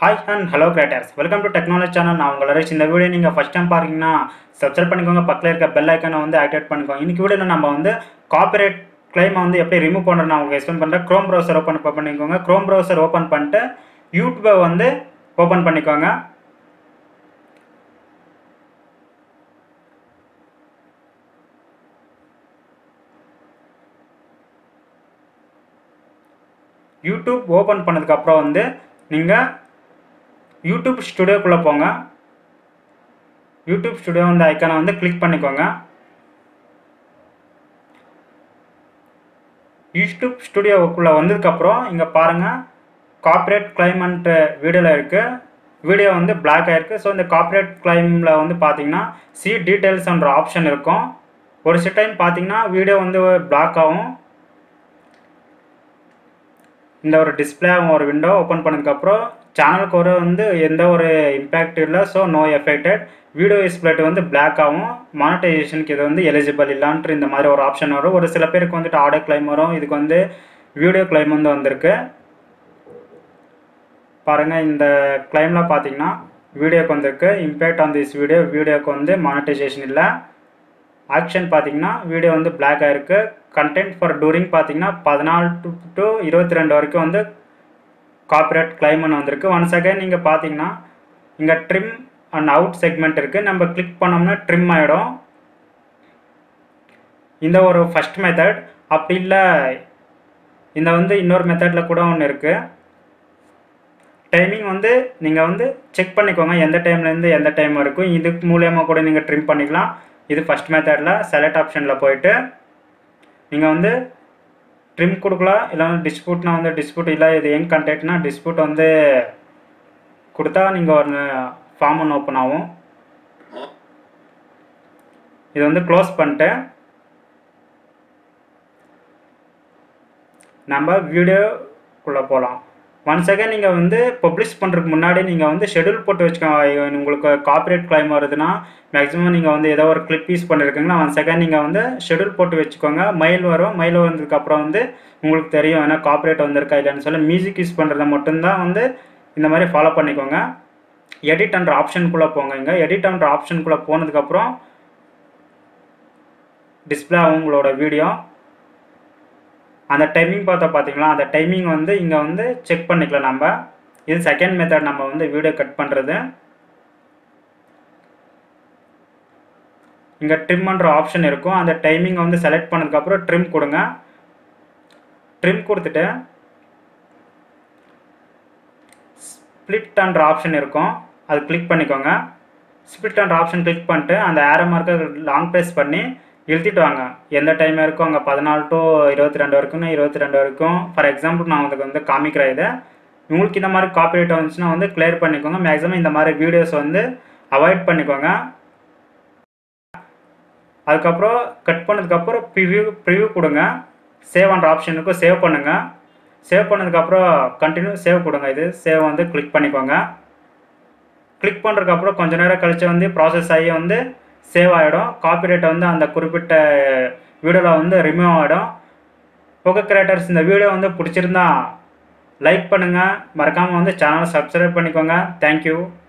hi and hello creators welcome to technology channel நான் உங்கள் ரேஷ் இந்த வீடியோ நீங்கள் ஃபஸ்ட் டைம் பார்த்தீங்கன்னா சப்ஸ்கிரைப் பண்ணிக்கோங்க பக்கத்தில் இருக்க பெல் ஐக்கனை வந்து ஆக்டிவேட் பண்ணிக்கோங்க இன்னைக்கு வீடியோவில் நம்ம வந்து காப்பிரைட் கிளைமை வந்து எப்படி ரிமூவ் பண்ணுறது நான் உங்களுக்கு எக்ஸ்பிளைன் பண்ணுறேன் க்ரோம் ப்ரௌசர் ஓப்பன் பண்ணிக்கோங்க க்ரோம் ப்ரௌசர் ஓப்பன் பண்ணிட்டு யூடியூப்பை வந்து ஓப்பன் பண்ணிக்கோங்க யூடியூப் ஓப்பன் பண்ணதுக்கப்புறம் வந்து நீங்கள் யூடியூப் ஸ்டுடியோக்குள்ளே போங்க யூடியூப் ஸ்டுடியோ அந்த ஐக்கானை வந்து கிளிக் பண்ணிக்கோங்க யூடியூப் ஸ்டுடியோவுக்குள்ளே வந்ததுக்கப்புறம் இங்கே பாருங்கள் கார்ப்பரேட் கிளைம்ன்ட்டு வீடியோவில் இருக்குது வீடியோ வந்து பிளாக் ஆகிருக்கு ஸோ இந்த கார்ப்பரேட் கிளைமில் வந்து பார்த்தீங்கன்னா சி டீட்டெயில்ஸ்ன்ற ஆப்ஷன் இருக்கும் ஒரு சில டைம் பார்த்தீங்கன்னா வீடியோ வந்து பிளாக் ஆகும் இந்த ஒரு டிஸ்பிளே ஒரு விண்டோ ஓப்பன் பண்ணதுக்கப்புறம் சேனலுக்கு ஒரு வந்து எந்த ஒரு இம்பேக்ட் இல்லை so no affected video split வந்து பிளாக் ஆகும் மானிட்டைசேஷனுக்கு இது வந்து எலிஜிபிள் இல்லான்ட்டு இந்த மாதிரி ஒரு ஆப்ஷன் வரும் ஒரு சில பேருக்கு வந்துட்டு ஆடியோ கிளைம் வரும் இதுக்கு வந்து வீடியோ கிளைம் வந்து வந்திருக்கு பாருங்கள் இந்த கிளைமில் பார்த்தீங்கன்னா வீடியோக்கு வந்திருக்கு இம்பேக்ட் ஆன் திஸ் வீடியோ வீடியோக்கு வந்து மானிட்டைசேஷன் இல்லை ஆக்ஷன் பார்த்தீங்கன்னா வீடியோ வந்து பிளாக் ஆகிருக்கு கண்டென்ட் ஃபார் டூரிங் பார்த்தீங்கன்னா பதினாலு டு டு இருபத்தி ரெண்டு வரைக்கும் வந்து காப்பிரைட் கிளைம்னு வந்திருக்கு ஒன் செகண்ட் நீங்கள் பார்த்தீங்கன்னா இங்கே ட்ரிம் அண்ட் அவுட் செக்மெண்ட் இருக்குது நம்ம கிளிக் பண்ணோம்னா ட்ரிம் ஆகிடும் இந்த ஒரு ஃபஸ்ட் மெத்தட் அப்படி இல்லை இந்த வந்து இன்னொரு மெத்தடில் கூட ஒன்று இருக்குது டைமிங் வந்து நீங்கள் வந்து செக் பண்ணிக்கோங்க எந்த டைம்லேருந்து எந்த டைம் வரைக்கும் இதுக்கு மூலியமாக கூட நீங்கள் ட்ரிம் பண்ணிக்கலாம் இது ஃபஸ்ட் மெத்தடில் செலக்ட் ஆப்ஷனில் போயிட்டு நீங்கள் வந்து ட்ரிம் கொடுக்கலாம் இல்லை வந்து டிஸ்பியூட்னா வந்து டிஸ்பியூட் இல்லை இது எங் கண்டெக்ட்னா டிஸ்பியூட் வந்து கொடுத்தா நீங்கள் ஒரு ஃபார்ம் ஒன்று ஓப்பன் ஆகும் இது வந்து க்ளோஸ் பண்ணிட்டு நம்ம வீடியோக்குள்ளே போகலாம் ஒன் செகண்ட் நீங்கள் வந்து பப்ளிஷ் பண்ணுறதுக்கு முன்னாடி நீங்கள் வந்து ஷெடியூல் போட்டு வச்சுக்கோங்க உங்களுக்கு காப்பிரைட் கிளைம் வருதுன்னா மேக்ஸிமம் நீங்கள் வந்து ஏதோ ஒரு கிளிப் யூஸ் பண்ணியிருக்கீங்கன்னா ஒன் செகண்ட் நீங்கள் வந்து ஷெடியூல் போட்டு வச்சுக்கோங்க மெயில் வரும் மெயில் வந்ததுக்கப்புறம் வந்து உங்களுக்கு தெரியும் ஏன்னா காப்பிரைட் வந்திருக்கா இல்லைன்னு சொல்லி மியூசிக் யூஸ் பண்ணுறத மட்டும்தான் வந்து இந்த மாதிரி ஃபாலோ பண்ணிக்கோங்க எடிட் என்ற ஆப்ஷனுக்குள்ளே போங்க இங்கே எடிட் என்ற ஆப்ஷனுக்குள்ளே போனதுக்கப்புறம் டிஸ்பிளே ஆகும் உங்களோட வீடியோ அந்த டைமிங் பார்த்தா பார்த்தீங்களா அந்த டைமிங் வந்து இங்கே வந்து செக் பண்ணிக்கலாம் நம்ம இது செகண்ட் மெத்தட் நம்ம வந்து வீடியோ கட் பண்ணுறது இங்கே ட்ரிம்ன்ற ஆப்ஷன் இருக்கும் அந்த டைமிங்கை வந்து செலக்ட் பண்ணதுக்கப்புறம் ட்ரிம் கொடுங்க ட்ரிம் கொடுத்துட்டு ஸ்ப்ளிட்ன்ற ஆப்ஷன் இருக்கும் அது கிளிக் பண்ணிக்கோங்க ஸ்ப்ளிட்ன்ற ஆப்ஷன் கிளிக் பண்ணிட்டு அந்த ஏரோ மார்க்கை லாங் ப்ரெஸ் பண்ணி இழுத்திட்டு வாங்க எந்த டைம் இருக்கும் அங்கே பதினாலு டு இருபத்தி ரெண்டு வரைக்கும்னா இருபத்தி ரெண்டு வரைக்கும் ஃபார் எக்ஸாம்பிள் நான் உங்களுக்கு வந்து காமிக்கிறேன் இதை உங்களுக்கு இந்த மாதிரி காப்பிரைட் வந்துச்சுன்னா வந்து கிளியர் பண்ணிக்கோங்க மேக்ஸிமம் இந்த மாதிரி வீடியோஸ் வந்து அவாய்ட் பண்ணிக்கோங்க அதுக்கப்புறம் கட் பண்ணதுக்கப்புறம் ப்ரிவியூ ப்ரிவியூ கொடுங்க சேவ் அன்ற ஆப்ஷனுக்கு சேவ் பண்ணுங்கள் சேவ் பண்ணதுக்கப்புறம் கண்டினியூ சேவ் கொடுங்க இது சேவ் வந்து கிளிக் பண்ணிக்கோங்க கிளிக் பண்ணுறதுக்கப்புறம் கொஞ்ச நேரம் கழித்து வந்து ப்ராசஸ் ஆகி வந்து சேவ் ஆகிடும் காப்பிரைட் வந்து அந்த குறிப்பிட்ட வீடியோவில் வந்து ரிமூவ் ஆகிடும் ஓகே கிரியேட்டர்ஸ் இந்த வீடியோ வந்து பிடிச்சிருந்தா லைக் பண்ணுங்கள் மறக்காமல் வந்து சேனலை சப்ஸ்கிரைப் பண்ணிக்கோங்க தேங்க்யூ